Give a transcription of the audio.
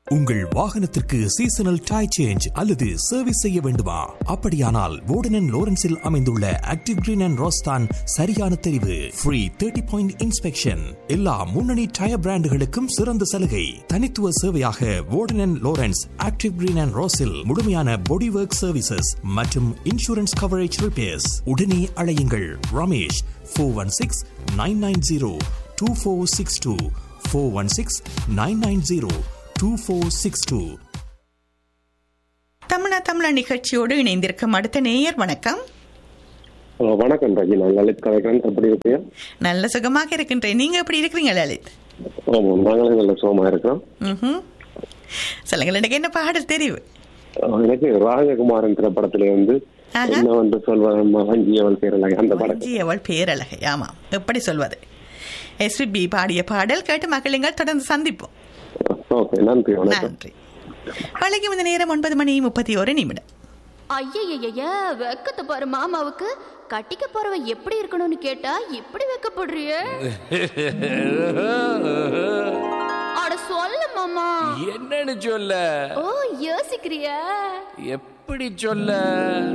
உங்கள் வாகனத்திற்கு seasonal tyre change அல்லது சர்வீஸ் செய்ய வேண்டுமா அப்படியானால் வோர்டன் லோரன்ஸில் அமைந்துள்ள ஆக்டிவ் கிரீன் அண்ட் ரோஸ்தான் சரியான தெரிவு ஃப்ரீ தேர்ட்டி பாயிண்ட் இன்ஸ்பெக்ஷன் எல்லா முன்னணி டயர் பிராண்டுகளுக்கும் சிறந்த சலுகை தனித்துவ சேவையாக Worden Lawrence active green and ரோஸில் முழுமையான பாடி ஒர்க் சர்வீசஸ் மற்றும் இன்சூரன்ஸ் கவரேஜ் ரிப்பேர்ஸ் உடனே அழையுங்கள் Ramesh four one six nine nine zero two four six two four one six nine nine zero two four six two தமிழா தமிழா நிகழ்ச்சியோடு இணைந்திருக்கும் அடுத்த நேயர் வணக்கம் ஹலோ வணக்கம் ராஜி நான் லலித் கலைக்கிறேன் எப்படி இருப்பீங்க நல்ல சுகமாக இருக்கின்றேன் நீங்க எப்படி இருக்கிறீங்க லலித் ஆமாம் நாங்களும் நல்ல சுகமா இருக்கிறோம் ம்ஹும். சொல்லுங்கள் எனக்கு என்ன பாடல் தெரிவு அஹ் எனக்கு ராஜகுமாரன் திரைப்படத்துல வந்து ஆஹா. என்ன வந்து சொல்வன் வஞ்சியவள் பேரலை அந்த படம் வஞ்சி அவள் பேரழகை ஆமாம் எப்படி சொல்வது எஸ்பிபி பாடிய பாடல் கேட்டு மகளிங்கள் தொடர்ந்து சந்திப்போம் ஓகே நன்றி வணக்கம் நன்றி வழங்கி வந்த நேரம் ஒன்பது மணி முப்பத்தி ஒரு நிமிடம் ஐயய்யய்ய வெக்கத்தை பாரு மாமாவுக்கு கட்டிக்க போறவன் எப்படி இருக்கணும்னு கேட்டா இப்படி வெக்கப்படுறிய அட சொல்ல மாமா என்னன்னு சொல்ல ஓ யோசிக்கிறியா எப்படி சொல்ல